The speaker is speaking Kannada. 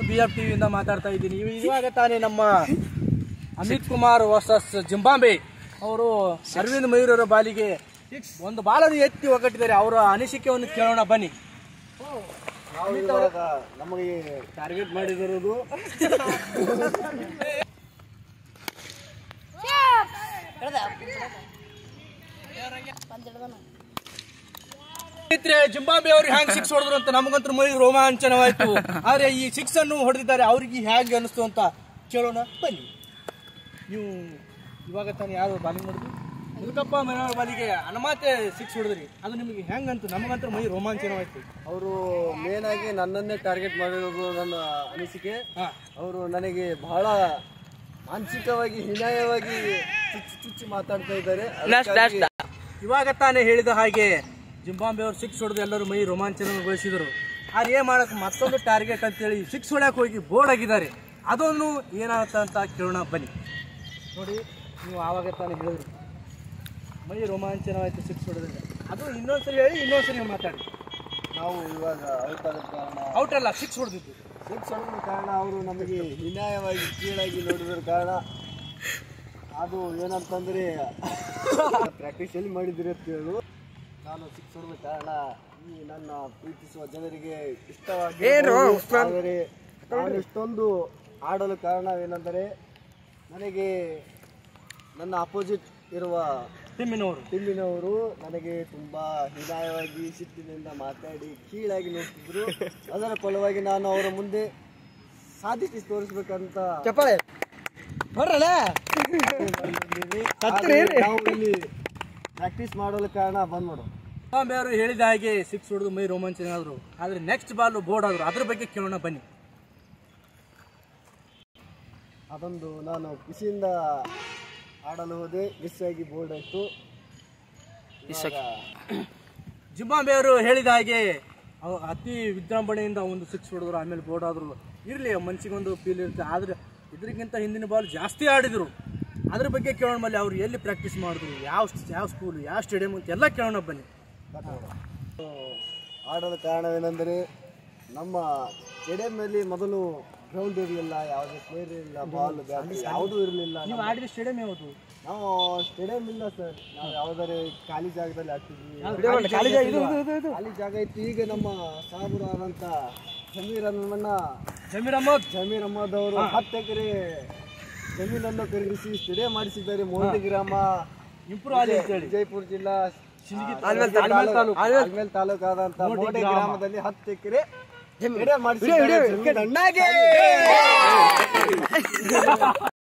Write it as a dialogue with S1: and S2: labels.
S1: ಬಿ ಎಫ್ ಟಿವಿಯಿಂದ ಮಾತಾಡ್ತಾ ಇದ್ದೀನಿ ಇವ- ಇವಾಗ ತಾನೇ ನಮ್ಮ ಅಮಿತ್ ಕುಮಾರ್ ವರ್ಸಸ್ ಜಿಂಬಾಂಬೆ ಅವರು ಅರವಿಂದ್ ಮಯೂರವರ ಬಾಲಿಗೆ ಒಂದು ಬಾಲನ್ನು ಎತ್ತಿ ಒಗ್ಗಟ್ಟಿದ್ದಾರೆ ಅವರ ಅನಿಸಿಕೆಯನ್ನು ಕೇಳೋಣ ಬನ್ನಿ
S2: ನಾವು ಇವಾಗ ನಮಗೆ ಟಾರ್ಗೆಟ್ ಮಾಡಿದಿರೋದು
S1: ಸ್ನೇಹಿತರೆ ಜಿಂಬಾಬೆ ಅವ್ರಿಗೆ ಹ್ಯಾಂಗ್ ಸಿಕ್ಸ್ ಹೊಡೆದ್ರು ಅಂತ ನಮಗಂತೂ ಮೈ ರೋಮಾಂಚನವಾಯ್ತು ಆದ್ರೆ ಈ ಸಿಕ್ಸ್ ಅನ್ನು ಹೊಡೆದಿದ್ದಾರೆ ಅವ್ರಿಗೆ ಹ್ಯಾಂಗ್ ಅನಿಸ್ತು ಅಂತ ಕೇಳೋಣ ಬನ್ನಿ ನೀವು ಇವಾಗ ತಾನು ಯಾರು ಬಾಲಿಂಗ್ ಮಾಡಿದ್ರು ಮುದುಕಪ್ಪ ಮನೆಯವ್ರ ಬಾಲಿಗೆ ಅನಮಾತೆ ಸಿಕ್ಸ್ ಹೊಡೆದ್ರಿ ಅದು ನಿಮಗೆ ಹೆಂಗ್ ಅಂತ ನಮಗಂತೂ ಮೈ ರೋಮಾಂಚನವಾಯ್ತು
S2: ಅವರು ಮೇನ್ ಆಗಿ ನನ್ನನ್ನೇ ಟಾರ್ಗೆಟ್ ಮಾಡಿರೋದು ನನ್ನ ಅನಿಸಿಕೆ
S1: ಹಾ
S2: ಅವರು ನನಗೆ ಬಹಳ ಮಾನಸಿಕವಾಗಿ ಹೀನಾಯವಾಗಿ ಚುಚ್ಚಿ ಚುಚ್ಚಿ ಮಾತಾಡ್ತಾ ಇದ್ದಾರೆ ಅದಕ್ಕಾಗಿ
S1: ಇವಾಗ ತಾನೇ ಹೇಳಿದ ಹಾಗೆ ಜಿಂಬಾಂಬೆ ಅವರು ಸಿಕ್ಸ್ ಹೊಡೆದು ಎಲ್ಲರೂ ಮೈ ರೋಮಾಂಚನಗೊಳಿಸಿದರು ಆದ್ರೆ ಏನ್ ಮಾಡಕ್ ಮತ್ತೊಂದು ಟಾರ್ಗೆಟ್ ಅಂತೇಳಿ ಸಿಕ್ಸ್ ಹೊಡ್ಯಕ್ ಹೋಗಿ ಬೋರ್ಡ್ ಆಗಿದ್ದಾರೆ ಅದನ್ನು ಏನಾಗುತ್ತೆ ಅಂತ ಕೇಳೋಣ ಬನ್ನಿ ನೋಡಿ ನೀವು ಆವಾಗ ತಾನೇ ಹೇಳಿದ್ರಿ ಮೈ ರೋಮಾಂಚನವಾಯ್ತು ಸಿಕ್ಸ್ ಹೊಡೆದ್ರೆ ಅದು ಇನ್ನೊಂದ್ಸರಿ ಹೇಳಿ ಇನ್ನೊಂದ್ಸರಿ ಮಾತಾಡಿ
S2: ನಾವು ಇವಾಗ ಔಟ್ ಆದ ಕಾರಣ
S1: ಔಟ್ ಅಲ್ಲ ಸಿಕ್ಸ್ ಹೊಡೆದಿದ್ದು
S2: ಸಿಕ್ಸ್ ಹೊಡೆದ ಕಾರಣ ಅವರು ನಮಗೆ ಹೀನಾಯವಾಗಿ ಕೀಳಾಗಿ ನೋಡಿದ್ರ ಕಾರಣ ಅದು ಏನಂತಂದ್ರೆ ಪ್ರಾಕ್ಟೀಸ್ ಎಲ್ಲಿ ಮಾಡಿದಿರಿ ಅಂತ ಹೇಳು ನಾನು ಸಿಕ್ಸ್ ಹೊಡೆದ ಕಾರಣ ಈ ನನ್ನ ಪ್ರೀತಿಸುವ ಜನರಿಗೆ ಇಷ್ಟವಾಗಿ ಆದರೆ ನಾನು ಇಷ್ಟೊಂದು ಆಡಲು ಕಾರಣವೇನೆಂದರೆ ನನಗೆ ನನ್ನ ಅಪೋಸಿಟ್ ಇರುವ
S1: ತಿಮ್ಮಿನವರು
S2: ಟೀಮಿನವರು ನನಗೆ ತುಂಬಾ ಹೀನಾಯವಾಗಿ ಸಿಟ್ಟಿನಿಂದ ಮಾತಾಡಿ ಕೀಳಾಗಿ ನೋಡ್ತಿದ್ರು ಅದರ ಫಲವಾಗಿ ನಾನು ಅವರ ಮುಂದೆ ಸಾಧಿಸಿ ತೋರಿಸ್ಬೇಕಂತ
S3: ಚಪ್ಪಾಳೆ ಬರ್ರಲ್ಲ
S2: ಆದ್ರೆ ನಾವು ಇಲ್ಲಿ ಪ್ರಾಕ್ಟೀಸ್ ಮಾಡಲು ಕಾರಣ ಬಂದ್ ಮಾಡು
S1: ಜಿಂಬಾಂಬೆ ಅವರು ಹೇಳಿದ ಹಾಗೆ ಸಿಕ್ಸ್ ಹೊಡೆದು ಮೈ ರೋಮಾಂಚನ ಆದ್ರು ಆದ್ರೆ ನೆಕ್ಸ್ಟ್ ಬಾಲ್ ಬೋರ್ಡ್ ಆದ್ರು ಅದ್ರ ಬಗ್ಗೆ ಕೇಳೋಣ ಬನ್ನಿ
S2: ಅದೊಂದು ನಾನು ಖುಷಿಯಿಂದ ಆಡಲು ಹೋದೆ ಮಿಸ್ ಆಗಿ ಬೋರ್ಡ್ ಆಯ್ತು ಇವಾಗ
S1: ಜಿಂಬಾಂಬೆ ಅವರು ಹೇಳಿದ ಹಾಗೆ ಅವ ಅತಿ ವಿಜೃಂಭಣೆಯಿಂದ ಒಂದು ಸಿಕ್ಸ್ ಹೊಡೆದ್ರು ಆಮೇಲೆ ಬೋರ್ಡ್ ಆದ್ರು ಇರಲಿ ಮನ್ಸಿಗೊಂದು ಫೀಲ್ ಇರುತ್ತೆ ಆದ್ರೆ ಇದಕ್ಕಿಂತ ಹಿಂದಿನ ಬಾಲ್ ಜಾಸ್ತಿ ಆಡಿದ್ರು ಅದ್ರ ಬಗ್ಗೆ ಕೇಳೋಣ ಮೇಲೆ ಅವ್ರು ಎಲ್ಲಿ ಪ್ರಾಕ್ಟೀಸ್ ಮಾಡಿದ್ರು ಯಾವ ಯಾವ ಸ್ಕೂಲ್ ಯಾವ ಸ್ಟೇಡಿಯಂ ಅಂತ ಎಲ್ಲ ಕೇಳೋಣ ಬನ್ನಿ
S2: ಆಡಲು ಕಾರಣವೇನೆಂದರೆ ನಮ್ಮ ಸ್ಟೇಡಿಯಂನಲ್ಲಿ ಮೊದಲು ಗ್ರೌಂಡ್ ಇರಲಿಲ್ಲ ಯಾವುದೇ ಪ್ಲೇಯರ್ ಇರಲಿಲ್ಲ ಬಾಲ್ ಬ್ಯಾಟ್ ಯಾವುದೂ ಇರಲಿಲ್ಲ
S1: ನೀವು ಆಡಿದ ಸ್ಟೇಡಿಯಂ ಯಾವುದು
S2: ನಾವು ಸ್ಟೇಡಿಯಂ ಇಲ್ಲ ಸರ್ ನಾವು ಯಾವ್ದಾರೆ ಖಾಲಿ ಜಾಗದಲ್ಲಿ ಆಡ್ತಿದ್ವಿ
S1: ಖಾಲಿ ಜಾಗ ಇದು,
S2: ಖಾಲಿ ಜಾಗ ಇತ್ತು ಈಗ ನಮ್ಮ ಸಾಬುರಾದಂತ ಜಮೀರ್ ಅನ್ನಣ್ಣ
S1: ಜಮೀರ್ ಅಹಮದ್
S2: ಜಮೀರ್ ಅಹಮದ್ ಅವರು ಹತ್ತು ಎಕರೆ ಜಮೀನನ್ನು ಖರೀದಿಸಿ ಸ್ಟೇಡಿಯಂ ಮಾಡಿಸಿದ್ದಾರೆ ಮೋದಿ ಗ್ರಾಮ
S1: ಇಂಪ್ರೂವ್ ಆಗಲಿ ಅಂತೇಳಿ
S2: ವಿಜಯಪುರ ಜಿಲ್ಲಾ
S1: ಆಲ್ಮೇಲ್ ತಾಲೂಕು.
S2: ಆಲ್ಮೇಲ್ ತಾಲೂಕಾದಂತ ಮೋಡಿ ಗ್ರಾಮದಲ್ಲಿ ಹತ್ತು ಎಕರೆ ಸ್ಟೇಡಿಯಂ ಮಾಡಿಸಿದ್ದಾರೆ ಜಮೀರ್ ಅಣ್ಣಾಗೆ